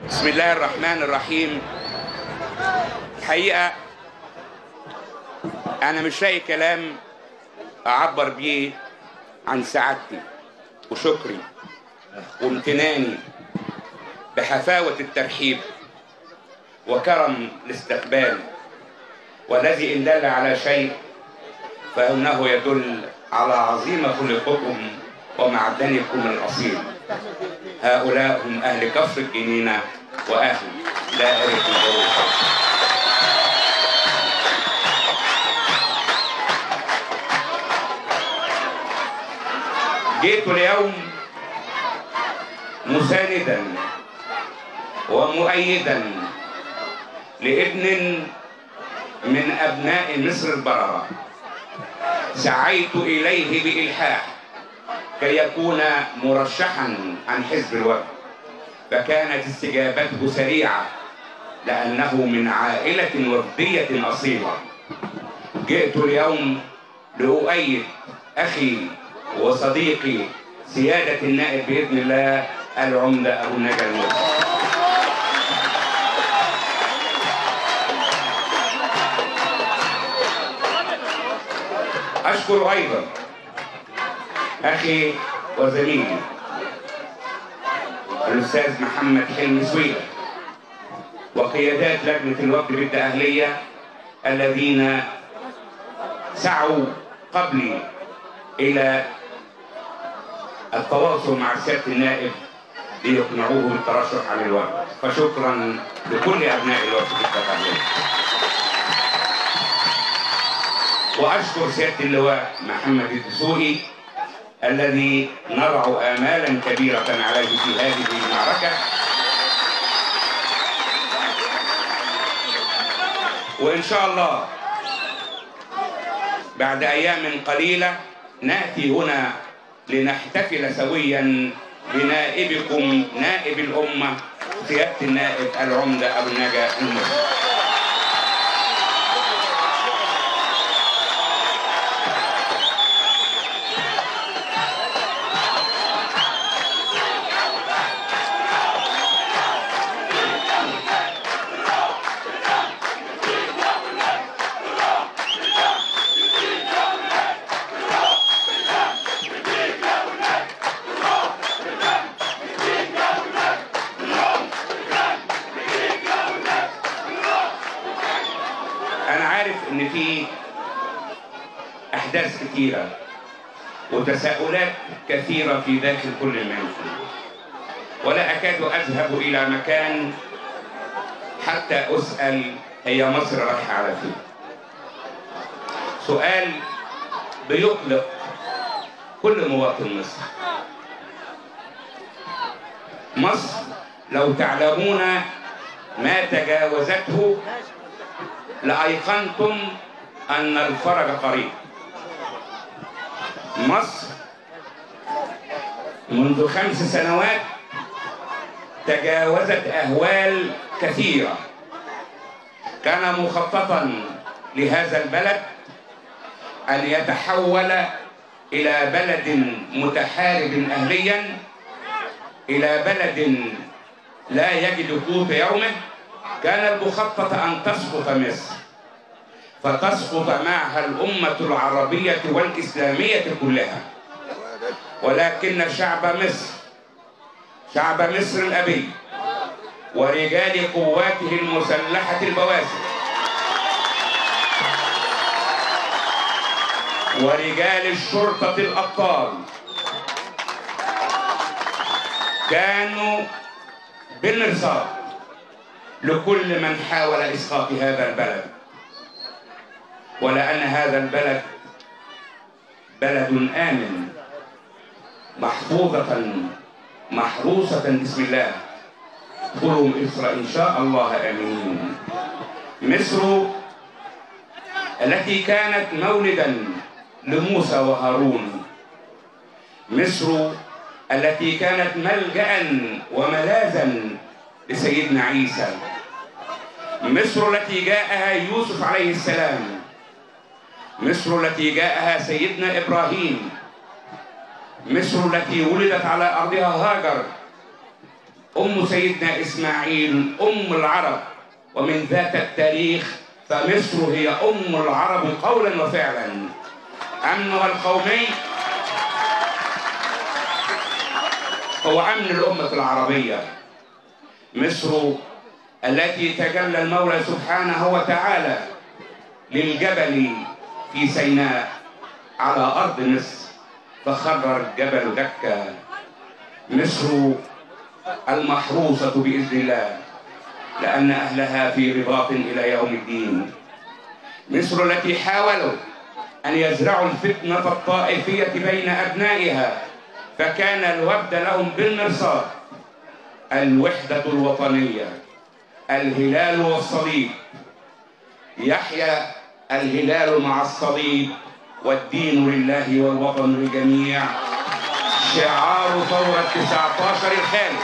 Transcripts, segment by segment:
بسم الله الرحمن الرحيم الحقيقة أنا مش لاقي كلام أعبر بيه عن سعادتي وشكري وامتناني بحفاوة الترحيب وكرم الاستقبال والذي إن دل على شيء فإنه يدل على عظيم خلقكم ومعدنكم الأصيل هؤلاء هم أهل كفر الجنينة وأهل دائرة الغروب جئت اليوم مساندا ومؤيدا لابن من أبناء مصر البررة سعيت إليه بإلحاح كي يكون مرشحا عن حزب الوفد فكانت استجابته سريعة لأنه من عائلة وفدية أصيلة جئت اليوم لأؤيد أخي وصديقي سيادة النائب بإذن الله العمدة أبو النجا المصري أشكر أيضا أخي وزميلي الأستاذ محمد حلمي سويلة وقيادات لجنة الوفد بالتأهلية الذين سعوا قبلي إلى التواصل مع سيادة النائب ليقنعوه بالترشح على الوفد فشكرا لكل أبناء الوفد بالتأهلية وأشكر سيادة اللواء محمد الدسوقي الذي نضع آمالا كبيرة عليه في هذه المعركة وإن شاء الله بعد أيام قليلة نأتي هنا لنحتفل سويا بنائبكم نائب الأمة سيادة النائب العمدة أبو النجا المصري أنا عارف إن في أحداث كثيرة وتساؤلات كثيرة في داخل كل المنزل ولا أكاد أذهب إلى مكان حتى أسأل هي مصر رايحة على فين سؤال بيقلق كل مواطن مصر مصر لو تعلمون ما تجاوزته لأيقنتم أن الفرج قريب مصر منذ خمس سنوات تجاوزت أهوال كثيرة كان مخططا لهذا البلد أن يتحول إلى بلد متحارب أهليا إلى بلد لا يجد قوت يومه كان المخطط أن تسقط مصر فتسقط معها الأمة العربية والإسلامية كلها ولكن شعب مصر شعب مصر الأبي ورجال قواته المسلحة البواسل ورجال الشرطة الأبطال كانوا بالمرصاد لكل من حاول إسقاط هذا البلد ولأن هذا البلد بلد آمن محفوظة محروسة بسم الله ادخلوا مصر إن شاء الله آمنين مصر التي كانت مولدا لموسى وهارون مصر التي كانت ملجأ وملاذا لسيدنا عيسى مصر التي جاءها يوسف عليه السلام مصر التي جاءها سيدنا إبراهيم مصر التي ولدت على أرضها هاجر أم سيدنا إسماعيل أم العرب ومن ذات التاريخ فمصر هي أم العرب قولا وفعلا أمنها القومي هو أمن الأمة العربية مصر التي تجلى المولى سبحانه وتعالى للجبل في سيناء على أرض مصر فخرر الجبل دكا مصر المحروسة بإذن الله لأن أهلها في رباط إلى يوم الدين مصر التي حاولوا أن يزرعوا الفتنة الطائفية بين أبنائها فكان الوفد لهم بالمرصاد الوحدة الوطنية الهلال والصليب يحيا الهلال مع الصليب والدين لله والوطن للجميع شعار ثورة 19 الخالد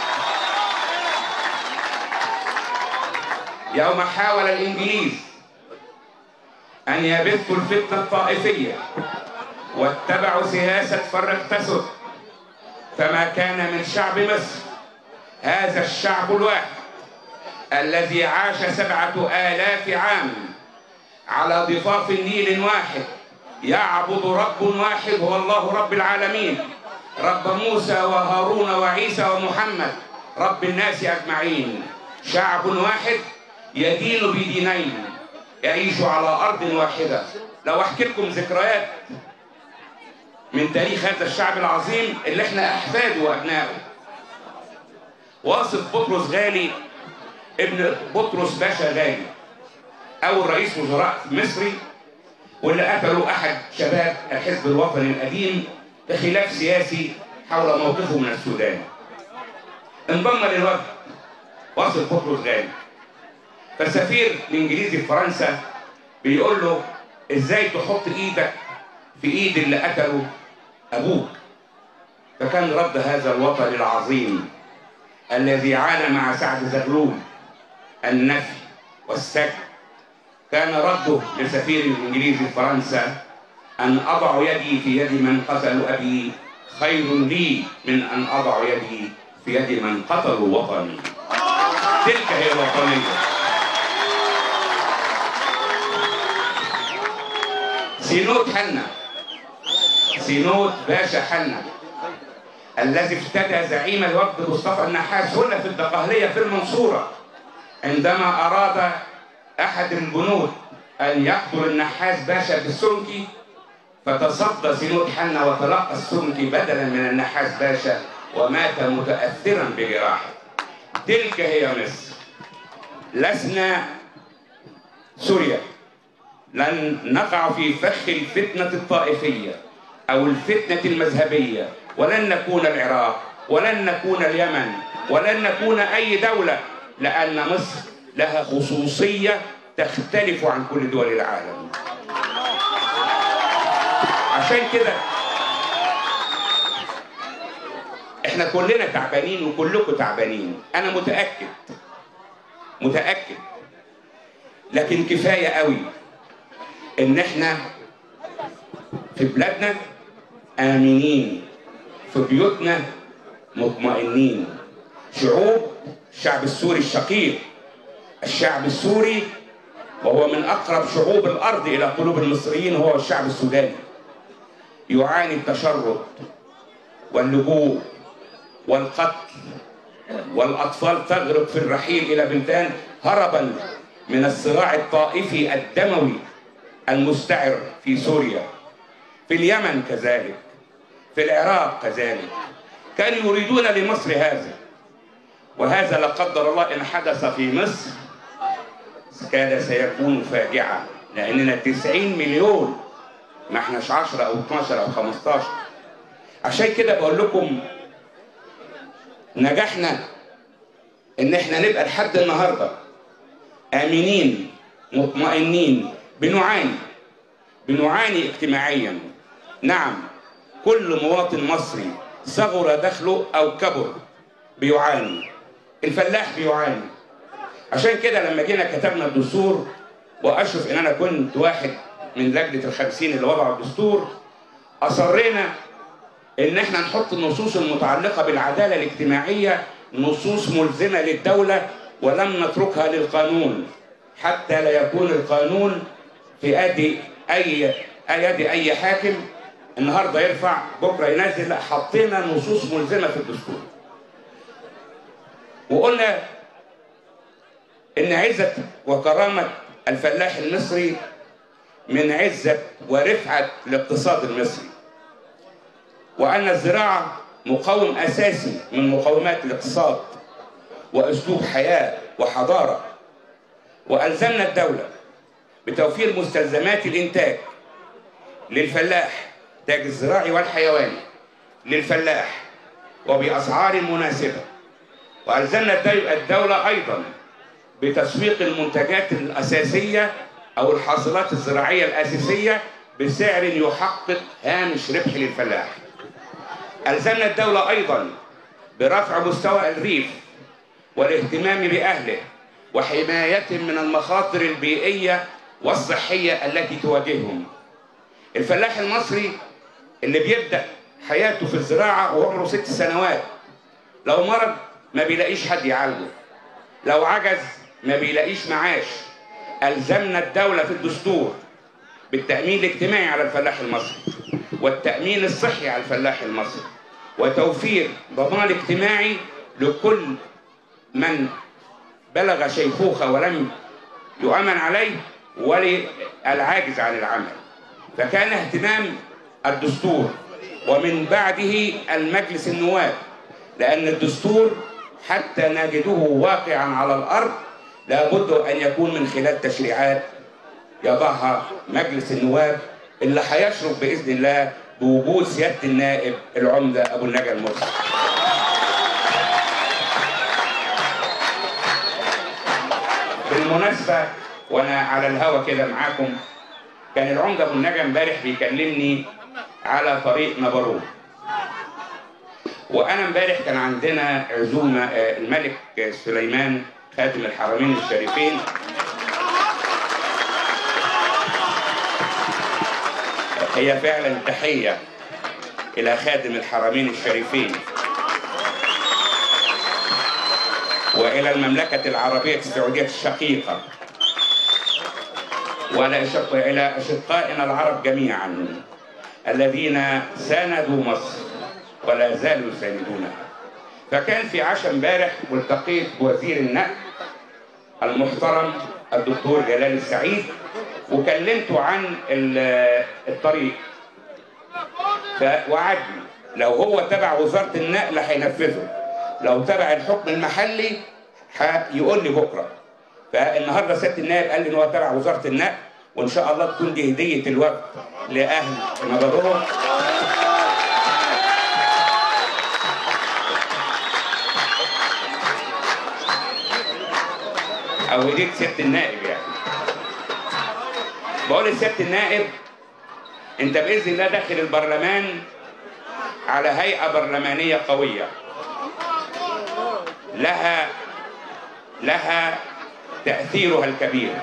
يوم حاول الإنجليز أن يبثوا الفتنة الطائفية واتبعوا سياسة فرق تسد فما كان من شعب مصر هذا الشعب الواحد الذي عاش سبعة آلاف عام على ضفاف النيل واحد يعبد رب واحد هو الله رب العالمين رب موسى وهارون وعيسى ومحمد رب الناس أجمعين شعب واحد يدين بدينين يعيش على أرض واحدة لو أحكي لكم ذكريات من تاريخ هذا الشعب العظيم اللي احنا أحفاده وأبنائه واصف بطرس غالي ابن بطرس باشا غالي أول رئيس وزراء مصري واللي قتلوا أحد شباب الحزب الوطني القديم بخلاف سياسي حول موقفه من السودان انضم للوفد واصف بطرس غالي فالسفير الانجليزي في فرنسا بيقول له ازاي تحط ايدك في ايد اللي قتلوا ابوك فكان رد هذا الوطن العظيم الذي عانى مع سعد زغلول النفي والسجن كان رده لسفير الانجليزي في فرنسا ان اضع يدي في يد من قتلوا ابي خير لي من ان اضع يدي في يد من قتلوا وطني تلك هي الوطنيه سينوت حنا سينوت باشا حنا الذي افتدى زعيم الوفد مصطفى النحاس هنا في الدقهلية في المنصورة عندما أراد أحد الجنود أن يقتل النحاس باشا بالسنكي فتصدى سينوت حنا وتلقى السنكي بدلا من النحاس باشا ومات متأثرا بجراحه تلك هي مصر لسنا سوريا لن نقع في فخ الفتنة الطائفية أو الفتنة المذهبية ولن نكون العراق ولن نكون اليمن ولن نكون أي دولة لأن مصر لها خصوصية تختلف عن كل دول العالم عشان كده احنا كلنا تعبانين وكلكم تعبانين انا متاكد متاكد لكن كفايه قوي ان احنا في بلادنا امنين في بيوتنا مطمئنين شعوب الشعب السوري الشقيق الشعب السوري وهو من اقرب شعوب الارض الى قلوب المصريين هو الشعب السوداني يعاني التشرد واللجوء والقتل والاطفال تغرق في الرحيل الى بلدان هربا من الصراع الطائفي الدموي المستعر في سوريا في اليمن كذلك في العراق كذلك كانوا يريدون لمصر هذا وهذا لا قدر الله ان حدث في مصر كان سيكون فاجعه لاننا 90 مليون ما احناش 10 او 12 او 15 عشان كده بقول لكم نجحنا ان احنا نبقى لحد النهارده امنين مطمئنين بنعاني بنعاني اجتماعيا نعم كل مواطن مصري صغر دخله او كبر بيعاني الفلاح بيعاني عشان كده لما جينا كتبنا الدستور واشرف ان انا كنت واحد من لجنه الخمسين اللي وضعوا الدستور اصرينا ان احنا نحط النصوص المتعلقه بالعداله الاجتماعيه نصوص ملزمة للدولة ولم نتركها للقانون حتى لا يكون القانون في يد أي يد أي حاكم النهارده يرفع بكره ينزل لا حطينا نصوص ملزمة في الدستور وقلنا إن عزة وكرامة الفلاح المصري من عزة ورفعة الاقتصاد المصري وأن الزراعة مقوم أساسي من مقومات الاقتصاد وأسلوب حياة وحضارة وألزمنا الدولة بتوفير مستلزمات الإنتاج للفلاح الإنتاج الزراعي والحيواني للفلاح وبأسعار مناسبة وألزمنا الدولة أيضا بتسويق المنتجات الأساسية أو الحاصلات الزراعية الأساسية بسعر يحقق هامش ربح للفلاح ألزمنا الدولة أيضا برفع مستوى الريف والاهتمام بأهله وحمايتهم من المخاطر البيئية والصحية التي تواجههم الفلاح المصري اللي بيبدأ حياته في الزراعة وعمره ست سنوات لو مرض ما بيلاقيش حد يعالجه لو عجز ما بيلاقيش معاش ألزمنا الدولة في الدستور بالتأمين الاجتماعي على الفلاح المصري والتأمين الصحي على الفلاح المصري وتوفير ضمان اجتماعي لكل من بلغ شيخوخة ولم يؤمن عليه وللعاجز عن العمل فكان اهتمام الدستور ومن بعده المجلس النواب لأن الدستور حتى نجده واقعا على الأرض لابد أن يكون من خلال تشريعات يضعها مجلس النواب اللي هيشرف بإذن الله بوجود سيادة النائب العمدة أبو النجا المرسي بالمناسبة وأنا على الهوا كده معاكم كان العمدة أبو النجا امبارح بيكلمني على طريق نبروه وانا امبارح كان عندنا عزومه الملك سليمان خاتم الحرمين الشريفين هي فعلا تحيه الى خادم الحرمين الشريفين والى المملكه العربيه السعوديه الشقيقه والى اشقائنا العرب جميعا الذين ساندوا مصر ولا زالوا يساندونها فكان في عشاء امبارح والتقيت بوزير النقل المحترم الدكتور جلال السعيد وكلمته عن الطريق فوعدني لو هو تبع وزارة النقل هينفذه لو تبع الحكم المحلي هيقول لي بكره فالنهارده سياده النائب قال لي ان هو تبع وزاره النقل وان شاء الله تكون دي هديه الوقت لاهل نجرهم او هديه سياده النائب يعني بقول لسياده النائب انت باذن الله داخل البرلمان على هيئه برلمانيه قويه لها لها تاثيرها الكبير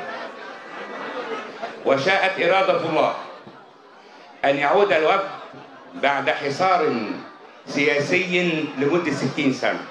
وشاءت اراده الله ان يعود الوفد بعد حصار سياسي لمده 60 سنه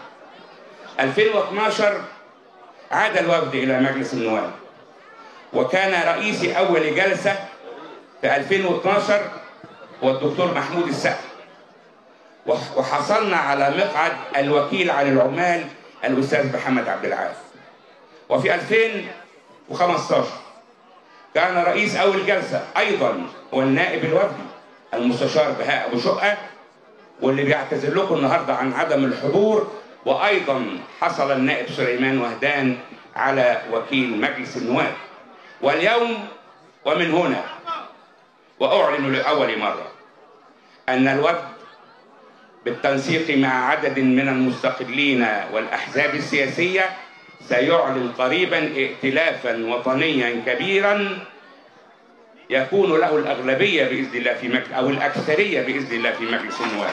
2012 عاد الوفد الى مجلس النواب وكان رئيس اول جلسه في 2012 هو الدكتور محمود السقا وحصلنا على مقعد الوكيل عن العمال الاستاذ محمد عبد العال وفي 2015 كان رئيس اول جلسه ايضا هو النائب الوفدي المستشار بهاء ابو شقه واللي بيعتذر لكم النهارده عن عدم الحضور وايضا حصل النائب سليمان وهدان على وكيل مجلس النواب واليوم ومن هنا واعلن لاول مره ان الوفد بالتنسيق مع عدد من المستقلين والاحزاب السياسيه سيعلن قريبا ائتلافا وطنيا كبيرا يكون له الاغلبيه باذن الله في مجلس او الاكثريه باذن الله في مجلس النواب.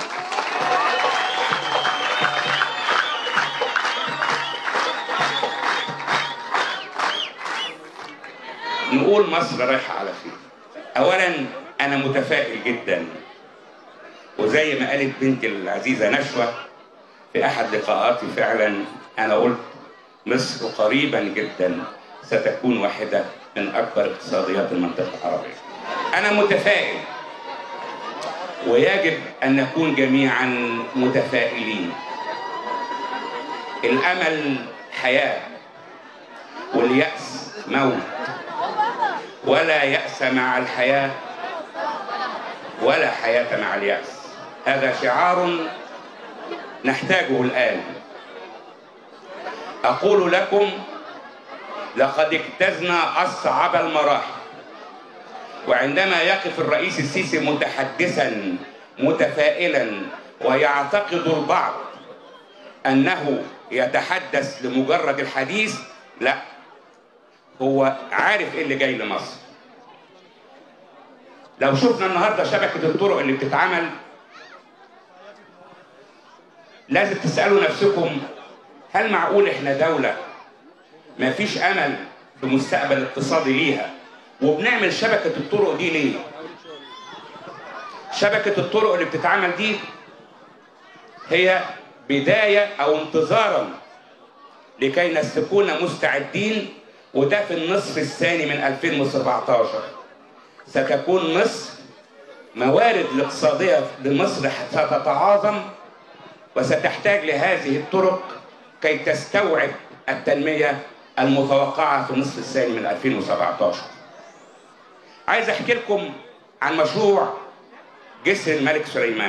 نقول مصر رايحه على فين؟ اولا انا متفائل جدا وزي ما قالت بنتي العزيزه نشوى في أحد لقاءاتي فعلا أنا قلت مصر قريبا جدا ستكون واحدة من أكبر اقتصاديات المنطقة العربية أنا متفائل ويجب أن نكون جميعا متفائلين الأمل حياة واليأس موت ولا يأس مع الحياة ولا حياة مع اليأس هذا شعار نحتاجه الآن أقول لكم لقد اجتزنا أصعب المراحل وعندما يقف الرئيس السيسي متحدثا متفائلا ويعتقد البعض أنه يتحدث لمجرد الحديث لا هو عارف ايه اللي جاي لمصر لو شفنا النهارده شبكه الطرق اللي بتتعمل لازم تسالوا نفسكم هل معقول احنا دوله ما فيش امل في مستقبل اقتصادي ليها وبنعمل شبكه الطرق دي ليه شبكه الطرق اللي بتتعمل دي هي بدايه او انتظارا لكي نكون مستعدين وده في النصف الثاني من 2017 ستكون مصر موارد الاقتصادية لمصر ستتعاظم وستحتاج لهذه الطرق كي تستوعب التنمية المتوقعة في النصف الثاني من 2017 عايز احكي لكم عن مشروع جسر الملك سليمان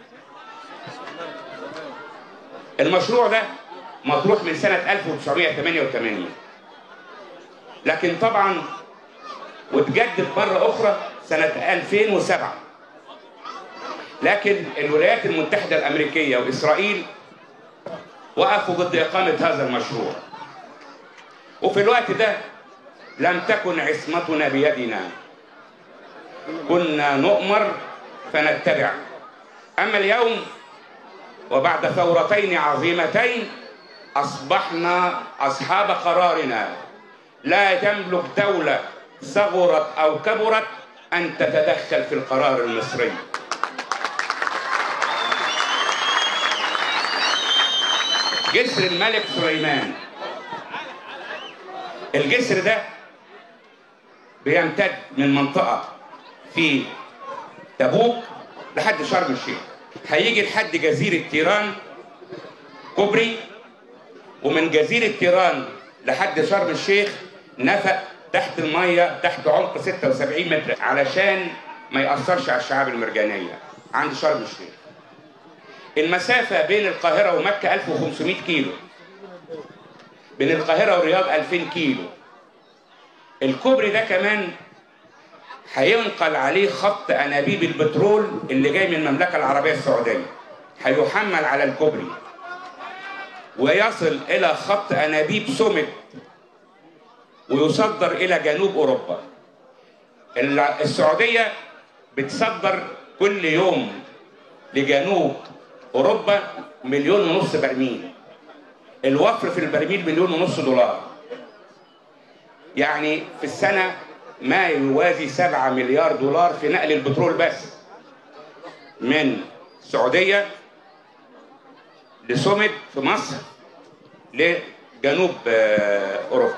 المشروع ده مطروح من سنة 1988 لكن طبعا وتجدد مرة أخرى سنة 2007 لكن الولايات المتحدة الأمريكية وإسرائيل وقفوا ضد إقامة هذا المشروع وفي الوقت ده لم تكن عصمتنا بيدنا كنا نؤمر فنتبع أما اليوم وبعد ثورتين عظيمتين أصبحنا أصحاب قرارنا لا تملك دولة صغرت أو كبرت أن تتدخل في القرار المصري جسر الملك سليمان الجسر ده بيمتد من منطقة في تبوك لحد شرم الشيخ هيجي لحد جزيرة تيران كوبري ومن جزيرة تيران لحد شرم الشيخ نفق تحت المية تحت عمق 76 متر علشان ما يأثرش على الشعاب المرجانية عند شرم الشيخ المسافة بين القاهرة ومكة 1500 كيلو بين القاهرة والرياض 2000 كيلو الكوبري ده كمان هينقل عليه خط أنابيب البترول اللي جاي من المملكة العربية السعودية هيحمل على الكوبري ويصل إلى خط أنابيب سومت ويصدر إلى جنوب أوروبا السعودية بتصدر كل يوم لجنوب أوروبا مليون ونص برميل الوفر في البرميل مليون ونص دولار يعني في السنة ما يوازي 7 مليار دولار في نقل البترول بس من السعودية لسومد في مصر لجنوب أوروبا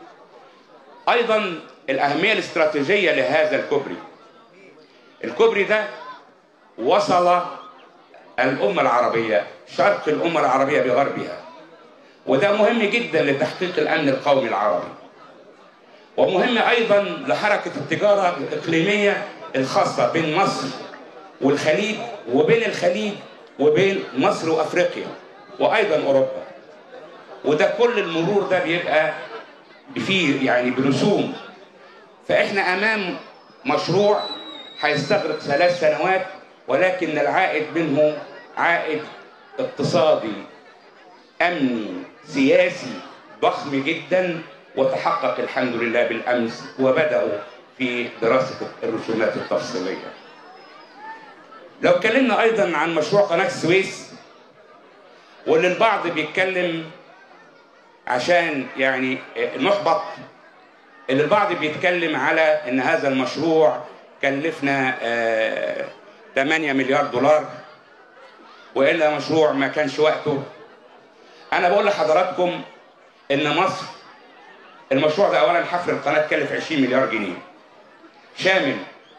أيضا الأهمية الاستراتيجية لهذا الكوبري الكوبري ده وصل الأمة العربية شرق الأمة العربية بغربها وده مهم جدا لتحقيق الأمن القومي العربي ومهم أيضا لحركة التجارة الإقليمية الخاصة بين مصر والخليج وبين الخليج وبين مصر وأفريقيا وأيضا أوروبا وده كل المرور ده بيبقى فيه يعني برسوم فإحنا أمام مشروع هيستغرق ثلاث سنوات ولكن العائد منه عائد اقتصادي امني سياسي ضخم جدا وتحقق الحمد لله بالامس وبداوا في دراسه الرسومات التفصيليه. لو اتكلمنا ايضا عن مشروع قناه السويس واللي البعض بيتكلم عشان يعني نحبط اللي البعض بيتكلم على ان هذا المشروع كلفنا 8 مليار دولار والا مشروع ما كانش وقته انا بقول لحضراتكم ان مصر المشروع ده اولا حفر القناه كلف 20 مليار جنيه شامل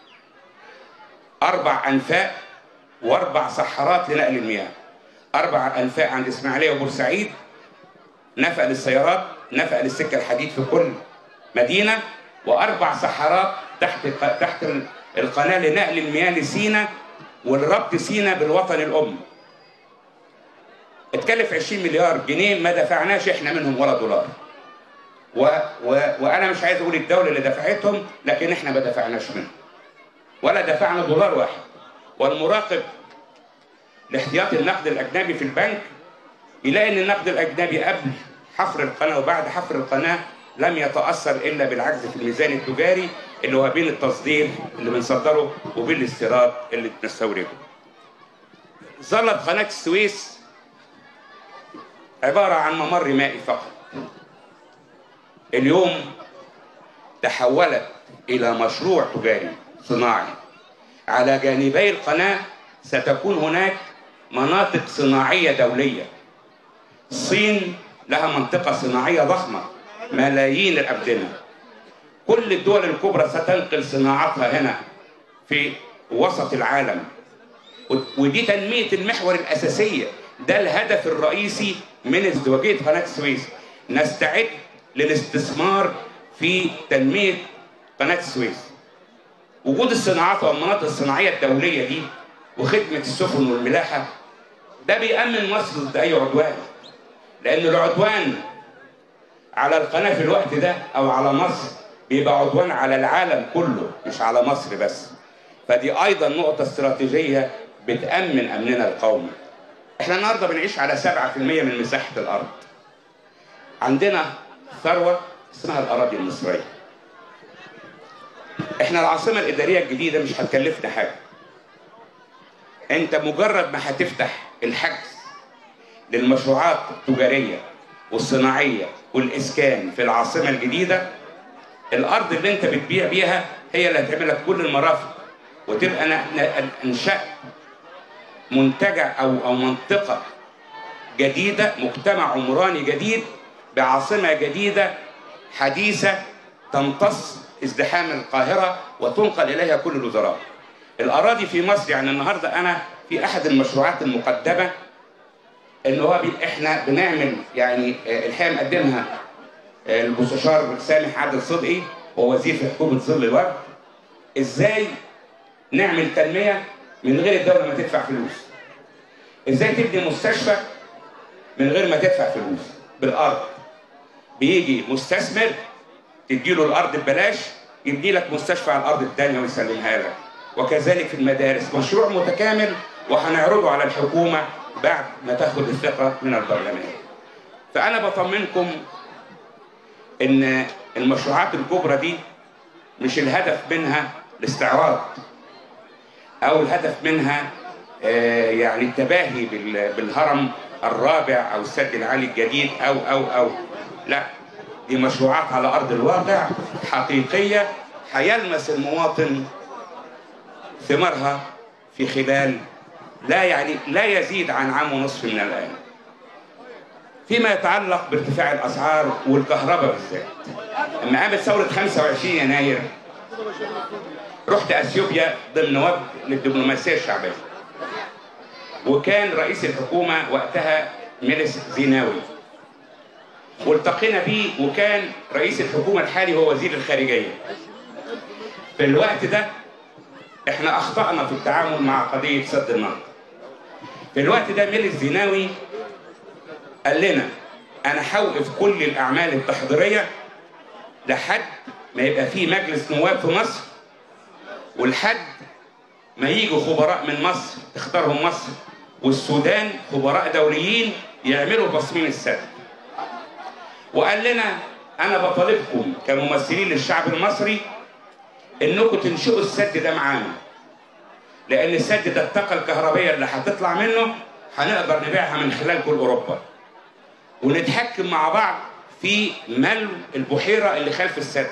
اربع انفاق واربع صحارات لنقل المياه اربع انفاق عند اسماعيليه وبورسعيد نفق للسيارات نفق للسكه الحديد في كل مدينه واربع صحارات تحت تحت القناه لنقل المياه لسينا ولربط سينا بالوطن الام اتكلف 20 مليار جنيه ما دفعناش احنا منهم ولا دولار و... و... وانا مش عايز اقول الدوله اللي دفعتهم لكن احنا ما دفعناش منهم ولا دفعنا دولار واحد والمراقب لاحتياطي النقد الاجنبي في البنك يلاقي ان النقد الاجنبي قبل حفر القناه وبعد حفر القناه لم يتاثر الا بالعجز في الميزان التجاري اللي هو بين التصدير اللي بنصدره وبين الاستيراد اللي بنستورده. ظلت قناه السويس عباره عن ممر مائي فقط. اليوم تحولت الى مشروع تجاري صناعي. على جانبي القناه ستكون هناك مناطق صناعيه دوليه. الصين لها منطقه صناعيه ضخمه ملايين الأبدنة كل الدول الكبرى ستنقل صناعتها هنا في وسط العالم ودي تنمية المحور الأساسية ده الهدف الرئيسي من ازدواجية قناة السويس نستعد للاستثمار في تنمية قناة السويس وجود الصناعات والمناطق الصناعية الدولية دي وخدمة السفن والملاحة ده بيأمن مصر ضد أي عدوان لأن العدوان على القناة في الوقت ده أو على مصر بيبقى عدوان على العالم كله مش على مصر بس فدي أيضا نقطة استراتيجية بتأمن أمننا القومي احنا النهارده بنعيش على 7% من مساحة الأرض عندنا ثروة اسمها الأراضي المصرية احنا العاصمة الإدارية الجديدة مش هتكلفنا حاجة انت مجرد ما هتفتح الحجز للمشروعات التجارية والصناعية والإسكان في العاصمة الجديدة الأرض اللي أنت بتبيع بيها هي اللي هتعمل لك كل المرافق وتبقى أنشأت منتجع أو أو منطقة جديدة مجتمع عمراني جديد بعاصمة جديدة حديثة تمتص ازدحام القاهرة وتنقل إليها كل الوزراء الأراضي في مصر يعني النهاردة أنا في أحد المشروعات المقدمة ان هو بي احنا بنعمل يعني الحقيقه مقدمها المستشار سامح عادل صدقي وهو وزير في حكومه ظل الوقت ازاي نعمل تنميه من غير الدوله ما تدفع فلوس ازاي تبني مستشفى من غير ما تدفع فلوس بالارض بيجي مستثمر تديله الارض ببلاش يبني لك مستشفى على الارض الثانيه ويسلمها لك وكذلك في المدارس مشروع متكامل وهنعرضه على الحكومه بعد ما تاخد الثقة من البرلمان فأنا بطمنكم إن المشروعات الكبرى دي مش الهدف منها الاستعراض أو الهدف منها يعني التباهي بالهرم الرابع أو السد العالي الجديد أو أو أو لا دي مشروعات على أرض الواقع حقيقية هيلمس المواطن ثمارها في خلال لا يعني لا يزيد عن عام ونصف من الآن فيما يتعلق بارتفاع الأسعار والكهرباء بالذات لما قامت ثورة 25 يناير رحت أثيوبيا ضمن وفد للدبلوماسية الشعبية وكان رئيس الحكومة وقتها ميلس زيناوي والتقينا بيه وكان رئيس الحكومة الحالي هو وزير الخارجية في الوقت ده احنا اخطأنا في التعامل مع قضية سد النهضة في الوقت ده ميلي الزيناوي قال لنا انا هوقف كل الاعمال التحضيريه لحد ما يبقى في مجلس نواب في مصر ولحد ما يجوا خبراء من مصر تختارهم مصر والسودان خبراء دوليين يعملوا تصميم السد وقال لنا انا بطالبكم كممثلين للشعب المصري انكم تنشئوا السد ده معانا لان السد ده الطاقه الكهربائيه اللي هتطلع منه هنقدر نبيعها من خلال كل اوروبا ونتحكم مع بعض في ملو البحيره اللي خلف السد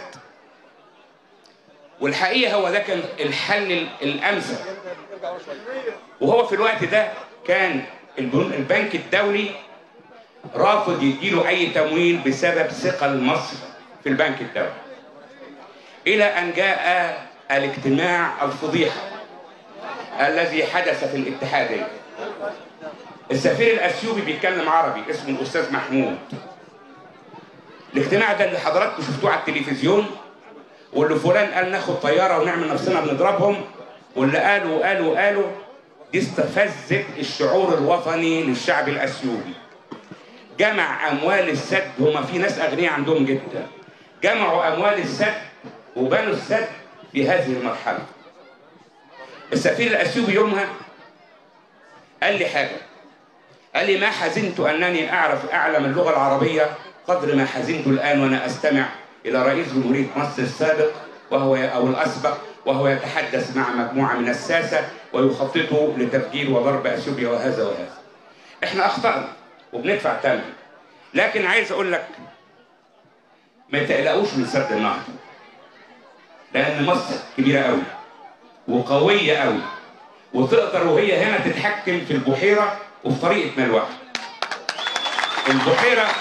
والحقيقه هو ده كان الحل الامثل وهو في الوقت ده كان البن- البنك الدولي رافض يديله اي تمويل بسبب ثقل مصر في البنك الدولي الى ان جاء الاجتماع الفضيحه الذي حدث في الاتحاديه السفير الاثيوبي بيتكلم عربي اسمه الاستاذ محمود الاجتماع ده اللي حضراتكم شفتوه على التلفزيون واللي فلان قال ناخد طياره ونعمل نفسنا بنضربهم واللي قالوا قالوا قالوا دي استفزت الشعور الوطني للشعب الاثيوبي جمع اموال السد هما في ناس اغنياء عندهم جدا جمعوا اموال السد وبنوا السد في هذه المرحله السفير الاثيوبي يومها قال لي حاجه قال لي ما حزنت انني اعرف اعلم اللغه العربيه قدر ما حزنت الان وانا استمع الى رئيس جمهوريه مصر السابق وهو او الاسبق وهو يتحدث مع مجموعه من الساسه ويخططوا لتفجير وضرب اثيوبيا وهذا وهذا. احنا اخطانا وبندفع ثمن لكن عايز اقول لك ما تقلقوش من سد النهر لان مصر كبيره قوي وقويه قوي وتقدر وهي هنا تتحكم في البحيره وفي طريقه ملوها البحيره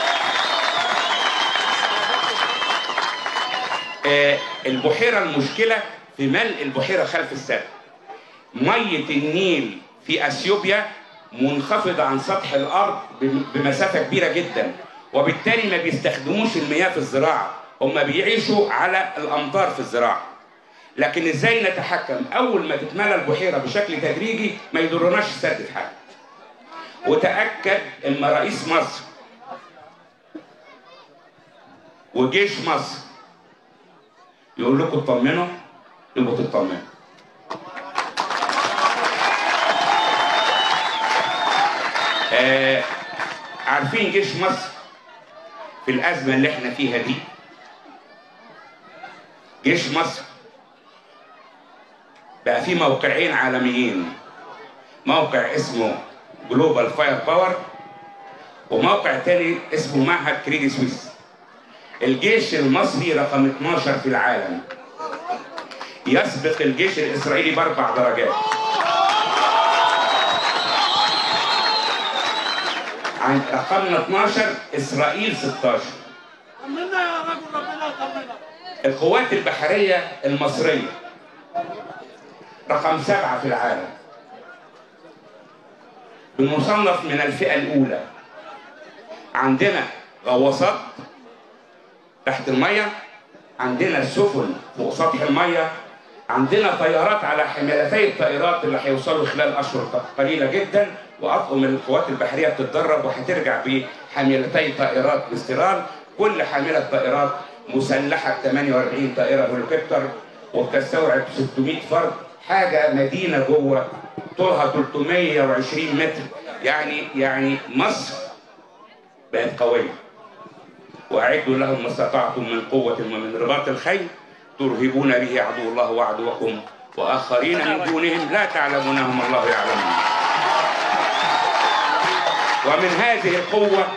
آه، البحيره المشكله في ملء البحيره خلف السد ميه النيل في اثيوبيا منخفضه عن سطح الارض بم- بمسافه كبيره جدا وبالتالي ما بيستخدموش المياه في الزراعه هم بيعيشوا على الامطار في الزراعه لكن ازاي نتحكم اول ما تتملى البحيره بشكل تدريجي ما يضرناش السد في حاجه وتاكد ان رئيس مصر وجيش مصر يقول لكم اطمنوا يبقوا تطمنوا آه عارفين جيش مصر في الأزمة اللي احنا فيها دي جيش مصر بقى فيه موقعين عالميين موقع اسمه جلوبال فاير باور وموقع تاني اسمه معهد كريدي سويس الجيش المصري رقم 12 في العالم يسبق الجيش الإسرائيلي بأربع درجات عن رقمنا 12 إسرائيل 16 طمنا يا رجل ربنا طمنا القوات البحرية المصرية رقم سبعة في العالم بنصنف من الفئة الأولى عندنا غواصات تحت المية عندنا سفن فوق سطح المية عندنا طيارات على حمالتي الطائرات اللي هيوصلوا خلال أشهر قليلة جدا وأطقم القوات البحرية بتتدرب وهترجع بحاملتي طائرات باستيراد كل حاملة طائرات مسلحة ب 48 طائرة هليكوبتر وبتستوعب 600 فرد حاجة مدينة جوه طولها 320 متر يعني يعني مصر بقت قوية وأعدوا لهم ما استطعتم من قوة ومن رباط الخيل ترهبون به عدو الله وعدوكم وآخرين من دونهم لا تعلمونهم الله يعلمهم ومن هذه القوة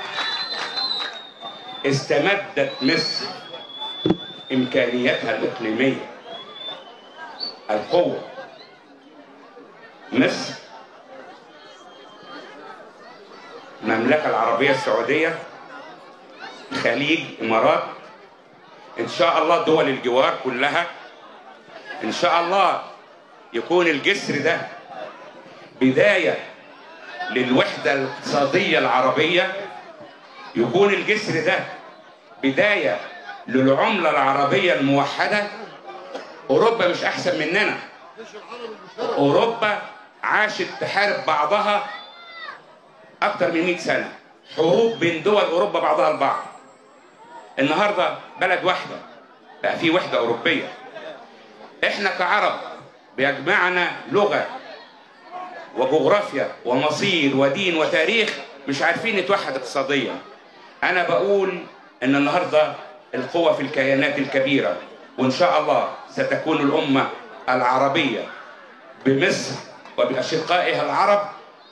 استمدت مصر إمكانياتها الإقليمية القوة مصر المملكة العربية السعودية خليج إمارات إن شاء الله دول الجوار كلها إن شاء الله يكون الجسر ده بداية للوحدة الاقتصادية العربية يكون الجسر ده بداية للعملة العربية الموحدة أوروبا مش أحسن مننا أوروبا عاشت تحارب بعضها أكتر من 100 سنة حروب بين دول أوروبا بعضها البعض النهاردة بلد واحدة بقى في وحدة أوروبية إحنا كعرب بيجمعنا لغة وجغرافيا ومصير ودين وتاريخ مش عارفين نتوحد اقتصاديا انا بقول ان النهارده القوة في الكيانات الكبيرة وان شاء الله ستكون الامة العربية بمصر وباشقائها العرب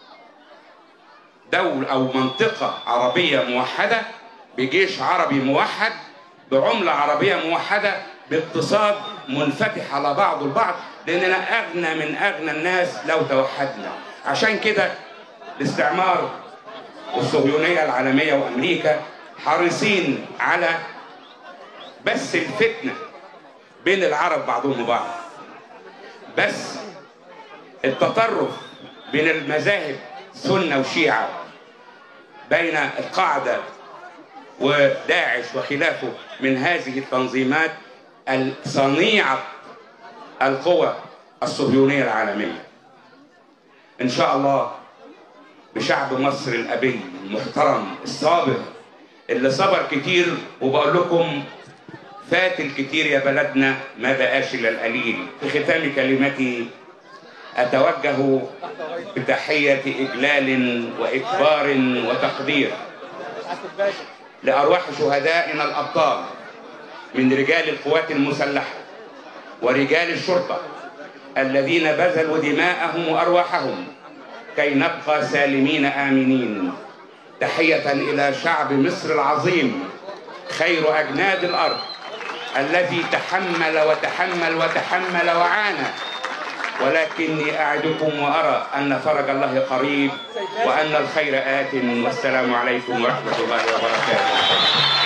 دول او منطقة عربية موحدة بجيش عربي موحد بعملة عربية موحدة باقتصاد منفتح على بعض البعض لاننا اغنى من اغنى الناس لو توحدنا عشان كده الاستعمار والصهيونية العالمية وأمريكا حريصين على بس الفتنة بين العرب بعضهم وبعض بس التطرف بين المذاهب سنة وشيعة بين القاعدة وداعش وخلافه من هذه التنظيمات الصنيعة القوى الصهيونية العالمية إن شاء الله بشعب مصر الأبي المحترم الصابر اللي صبر كتير وبقول لكم فات الكتير يا بلدنا ما بقاش إلا القليل في ختام كلمتي أتوجه بتحية إجلال وإكبار وتقدير لأرواح شهدائنا الأبطال من رجال القوات المسلحة ورجال الشرطة الذين بذلوا دماءهم وأرواحهم كي نبقى سالمين آمنين تحية إلى شعب مصر العظيم خير أجناد الأرض الذي تحمل وتحمل وتحمل وعانى ولكني أعدكم وأرى أن فرج الله قريب وأن الخير آت والسلام عليكم ورحمة الله وبركاته